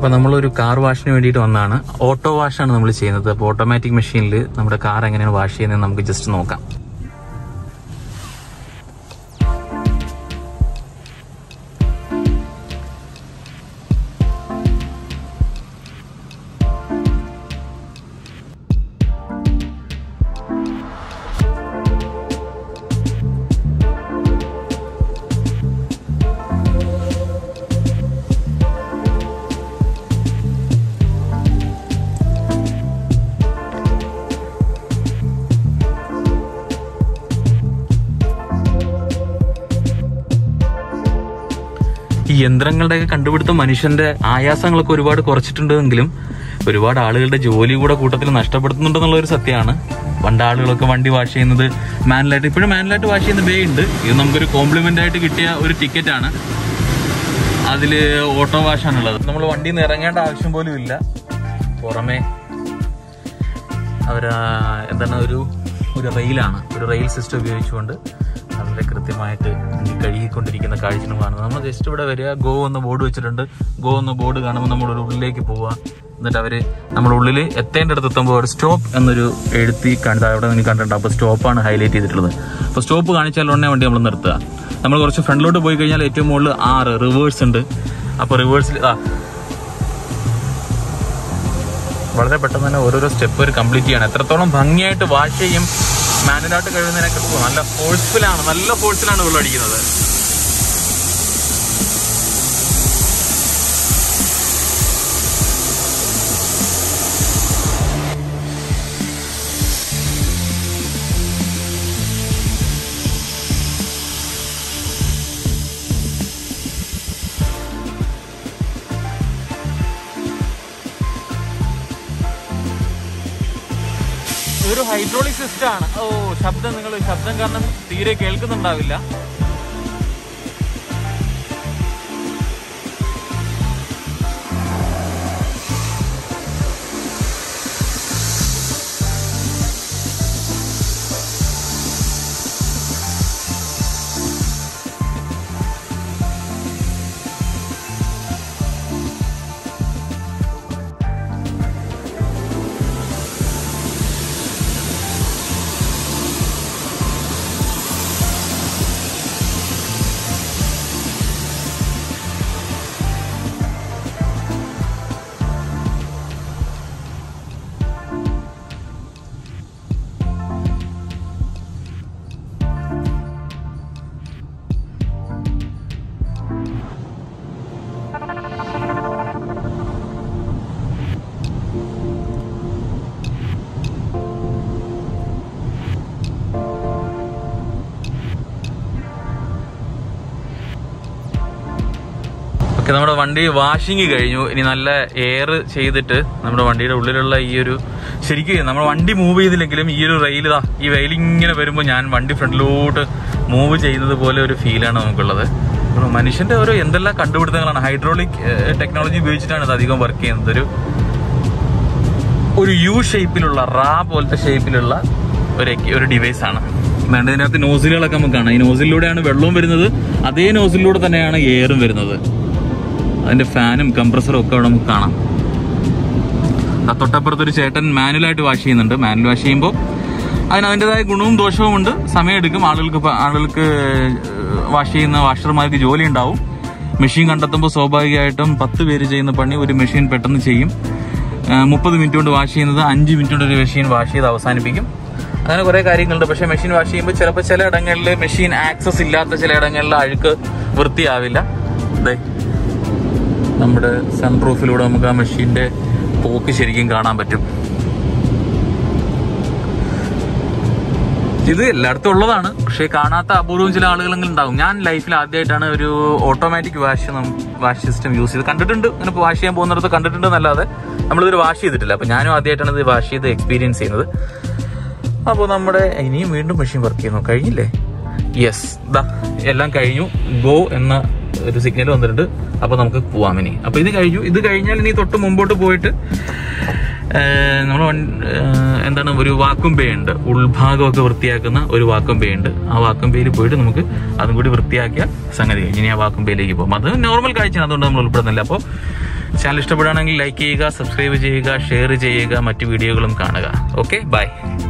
അപ്പൊ നമ്മളൊരു കാർ വാഷിന് വേണ്ടിയിട്ട് വന്നതാണ് ഓട്ടോ വാഷാണ് നമ്മൾ ചെയ്യുന്നത് അപ്പോൾ ഓട്ടോമാറ്റിക് മെഷീനിൽ നമ്മുടെ കാർ എങ്ങനെയാണ് വാഷ് ചെയ്യുന്നത് നമുക്ക് ജസ്റ്റ് നോക്കാം ഈ യന്ത്രങ്ങളുടെയൊക്കെ കണ്ടുപിടുത്തം മനുഷ്യന്റെ ആയാസങ്ങളൊക്കെ ഒരുപാട് കുറച്ചിട്ടുണ്ടെങ്കിലും ഒരുപാട് ആളുകളുടെ ജോലി കൂടെ കൂട്ടത്തിൽ നഷ്ടപ്പെടുത്തുന്നുണ്ടെന്നുള്ള ഒരു സത്യമാണ് പണ്ട് ആളുകളൊക്കെ വണ്ടി വാഷ് ചെയ്യുന്നത് മാനുവലായിട്ട് ഇപ്പോഴും മാനുവലായിട്ട് വാഷ് ചെയ്യുന്ന വേ ഉണ്ട് ഇത് നമുക്കൊരു കോംപ്ലിമെന്റ് ആയിട്ട് കിട്ടിയ ഒരു ടിക്കറ്റ് ആണ് അതിൽ ഓട്ടോ വാഷാണുള്ളത് നമ്മൾ വണ്ടിയിൽ നിന്ന് ഇറങ്ങേണ്ട ആവശ്യം പോലും ഇല്ല പുറമേ അവർ എന്താണ് ഒരു ഒരു റെയിലാണ് ഒരു റെയിൽ സിസ്റ്റം ഉപയോഗിച്ചുകൊണ്ട് വളരെ കൃത്യമായിട്ട് വണ്ടി കഴുകിക്കൊണ്ടിരിക്കുന്ന കാഴ്ചയാണ് കാണുന്നത് നമ്മൾ ജസ്റ്റ് ഇവിടെ വരിക ഗോ എന്ന ബോർഡ് വെച്ചിട്ടുണ്ട് ഗോ എന്ന ബോർഡ് കാണുമ്പോൾ നമ്മൾ ഒരു ഉള്ളിലേക്ക് പോവുക എന്നിട്ട് അവര് നമ്മൾ ഉള്ളിൽ എത്തേണ്ടടുത്ത് എത്തുമ്പോൾ ഒരു സ്റ്റോപ്പ് എന്നൊരു എഴുത്തി കാണിച്ച അവിടെ നിങ്ങൾ കണ്ടിട്ടുണ്ട് അപ്പോൾ സ്റ്റോപ്പാണ് ഹൈലൈറ്റ് ചെയ്തിട്ടുള്ളത് അപ്പോൾ സ്റ്റോപ്പ് കാണിച്ചാൽ ഉടനെ വണ്ടി നമ്മൾ നിർത്തുക നമ്മൾ കുറച്ച് ഫ്രണ്ടിലോട്ട് പോയി കഴിഞ്ഞാൽ ഏറ്റവും മുകളിൽ ആറ് റിവേഴ്സ് ഉണ്ട് അപ്പോൾ റിവേഴ്സിൽ ആ വളരെ പെട്ടെന്ന് തന്നെ ഓരോരോ സ്റ്റെപ്പ് ഒരു കംപ്ലീറ്റ് ചെയ്യണം എത്രത്തോളം ഭംഗിയായിട്ട് വാഷ് ചെയ്യും മാനുവലായിട്ട് കഴിയുന്നതിനൊക്കെ നല്ല ഫോഴ്സ്ഫുള്ളാണ് നല്ല ഫോഴ്സിലാണ് വെള്ളം അടിക്കുന്നത് ഇതൊരു ഹൈഡ്രോളിക് സിസ്റ്റം ആണ് ഓ ശബ്ദം നിങ്ങൾ ശബ്ദം കാരണം തീരെ കേൾക്കുന്നുണ്ടാവില്ല ഓക്കെ നമ്മുടെ വണ്ടി വാഷിങ് കഴിഞ്ഞു ഇനി നല്ല എയർ ചെയ്തിട്ട് നമ്മുടെ വണ്ടിയുടെ ഉള്ളിലുള്ള ഈ ഒരു ശരിക്കും നമ്മൾ വണ്ടി മൂവ് ചെയ്തില്ലെങ്കിലും ഈ ഒരു റെയിൽ ഇതാ ഈ റെയിൽ ഇങ്ങനെ വരുമ്പോൾ ഞാൻ വണ്ടി ഫ്രണ്ടിലോട്ട് മൂവ് ചെയ്യുന്നത് പോലെ ഒരു ഫീലാണ് നമുക്കുള്ളത് അപ്പോൾ മനുഷ്യന്റെ ഓരോ എന്തെല്ലാം കണ്ടുപിടുത്തങ്ങളാണ് ഹൈഡ്രോളിക് ടെക്നോളജി ഉപയോഗിച്ചിട്ടാണ് ഇത് അധികം വർക്ക് ചെയ്യുന്നത് ഒരു ഒരു യു ഷേപ്പിലുള്ള റാ പോലത്തെ ഷേപ്പിലുള്ള ഒരു എക്യ- ഒരു ഡിവൈസ് ആണ് വേണ്ട ഇതിനകത്ത് നോസിലുകളൊക്കെ നമുക്ക് കാണാം ഈ നോസിലൂടെയാണ് വെള്ളവും വരുന്നത് അതേ നോസിലൂടെ തന്നെയാണ് എയറും വരുന്നത് അതിന്റെ ഫാനും കംപ്രസറും ഒക്കെ അവിടെ നമുക്ക് കാണാം ആ തൊട്ടപ്പുറത്ത് ഒരു ചേട്ടൻ മാനുവലായിട്ട് വാഷ് ചെയ്യുന്നുണ്ട് മാനുവൽ വാഷ് ചെയ്യുമ്പോൾ അതിന് അതിൻ്റെതായ ഗുണവും ദോഷവും ഉണ്ട് സമയമെടുക്കും ആളുകൾക്ക് പ- ആളുകൾക്ക് വാഷ് ചെയ്യുന്ന വാഷർമാർക്ക് ജോലി ഉണ്ടാവും മെഷീൻ കണ്ടെത്തുമ്പോൾ സ്വാഭാവികമായിട്ടും പത്ത് പേര് ചെയ്യുന്ന പണി ഒരു മെഷീൻ പെട്ടെന്ന് ചെയ്യും മുപ്പത് മിനിറ്റ് കൊണ്ട് വാഷ് ചെയ്യുന്നത് അഞ്ച് മിനിറ്റ് കൊണ്ട് ഒരു മെഷീൻ വാഷ് ചെയ്ത് അവസാനിപ്പിക്കും അങ്ങനെ കുറെ കാര്യങ്ങളുണ്ട് പക്ഷേ മെഷീൻ വാഷ് ചെയ്യുമ്പോൾ ചിലപ്പോൾ ചില ഇടങ്ങളിൽ മെഷീൻ ആക്സസ് ഇല്ലാത്ത ചില ഇടങ്ങളിൽ അഴുക്ക് വൃത്തിയാവില്ല ദേ നമ്മുടെ സൺറൂഫിലൂടെ നമുക്ക് ആ മെഷീന്റെ പോക്ക് ശരിക്കും കാണാൻ പറ്റും ഇത് എല്ലായിടത്തും ഉള്ളതാണ് പക്ഷേ കാണാത്ത അപൂർവം ചില ആളുകളെങ്കിലും ഉണ്ടാവും ഞാൻ ലൈഫിൽ ആദ്യമായിട്ടാണ് ഒരു automatic wash wash system use ചെയ്ത് കണ്ടിട്ടുണ്ട് അങ്ങനെ വാഷ് ചെയ്യാൻ പോകുന്നിടത്ത് കണ്ടിട്ടുണ്ട് എന്നല്ലാതെ നമ്മളിതൊരു വാഷ് ചെയ്തിട്ടില്ല അപ്പൊ ഞാനും ആദ്യമായിട്ടാണ് ഇത് വാഷ് ചെയ്ത് എക്സ്പീരിയൻസ് ചെയ്യുന്നത് അപ്പോൾ നമ്മുടെ ഇനിയും വീണ്ടും മെഷീൻ വർക്ക് ചെയ്യുന്നു കഴിഞ്ഞില്ലേ യെസ് ദാ എല്ലാം കഴിഞ്ഞു ഗോ എന്ന ഒരു സിഗ്നൽ വന്നിട്ടുണ്ട് അപ്പോൾ നമുക്ക് പോവാം ഇനി അപ്പോൾ ഇത് കഴിഞ്ഞു ഇത് കഴിഞ്ഞാൽ ഇനി തൊട്ട് മുമ്പോട്ട് പോയിട്ട് നമ്മൾ എന്താണ് ഒരു വാക്കും ബേ ഉണ്ട് ഉൾഭാഗമൊക്കെ വൃത്തിയാക്കുന്ന ഒരു വാക്കും ബേ ഉണ്ട് ആ വാക്കും ബേയിൽ പോയിട്ട് നമുക്ക് അതും കൂടി വൃത്തിയാക്കിയ സംഗതി കഴിഞ്ഞ് ഇനി ആ വാക്കും ബേയിലേക്ക് പോകും അത് നോർമൽ കാഴ്ചയാണ് അതുകൊണ്ട് നമ്മൾ ഉൾപ്പെടുന്നില്ല അപ്പോൾ ചാനൽ ഇഷ്ടപ്പെടുകയാണെങ്കിൽ ലൈക്ക് ചെയ്യുക സബ്സ്ക്രൈബ് ചെയ്യുക ഷെയർ ചെയ്യുക മറ്റു വീഡിയോകളും കാണുക ഓക്കെ ബൈ